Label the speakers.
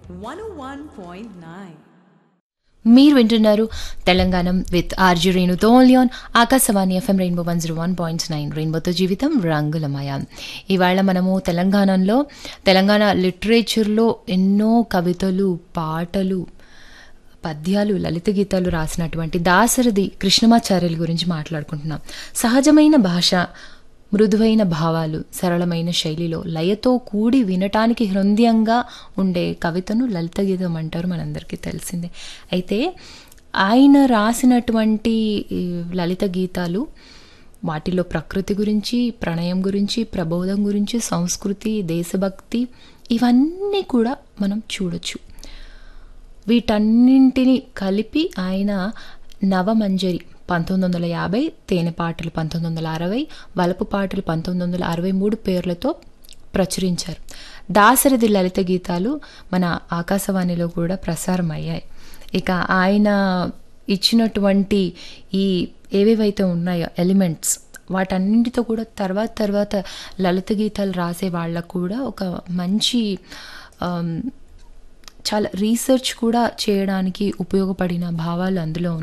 Speaker 1: 101.9.
Speaker 2: మీరు వింటున్నారు Telangana with RJ రేణుతో only on Akashvani FM rainbow one zero one point nine రెయిన్బోతో జీవితం రంగులమయ ఇవాళ మనము తెలంగాణలో తెలంగాణ లిటరేచర్లో ఎన్నో కవితలు పాటలు పద్యాలు లలిత గీతాలు రాసినటువంటి దాశరథి కృష్ణమాచార్యుల గురించి మాట్లాడుకుంటున్నాం సహజమైన భాష మృదువైన భావాలు సరళమైన శైలిలో లయతో కూడి వినటానికి హృదయంగా ఉండే కవితను లలిత గీతం అంటారు మనందరికీ తెలిసిందే అయితే ఆయన రాసినటువంటి ఈ లలిత గీతాలు వాటిలో ప్రకృతి గురించి ప్రణయం గురించి ప్రబోధం గురించి సంస్కృతి దేశభక్తి ఇవన్నీ కూడా మనం చూడొచ్చు వీటన్నింటిని కలిపి ఆయన నవమంజరి పంతొమ్మిది వందల యాభై తేనె పాటలు పంతొమ్మిది వందల అరవై వలపు పాటలు పంతొమ్మిది వందల అరవై మూడు పేర్లతో ప్రచురించారు దాశరథి లలిత గీతాలు మన ఆకాశవాణిలో కూడా ప్రసారం అయ్యాయి ఇక ఆయన ఇచ్చినటువంటి ఈ ఏవేవైతే ఉన్నాయో ఎలిమెంట్స్ వాటన్నింటితో కూడా తర్వాత తర్వాత లలిత గీతాలు రాసే వాళ్ళకు కూడా ఒక మంచి ఆమ్, చాలా రీసెర్చ్ కూడా చేయడానికి ఉపయోగపడిన భావాలు అందులో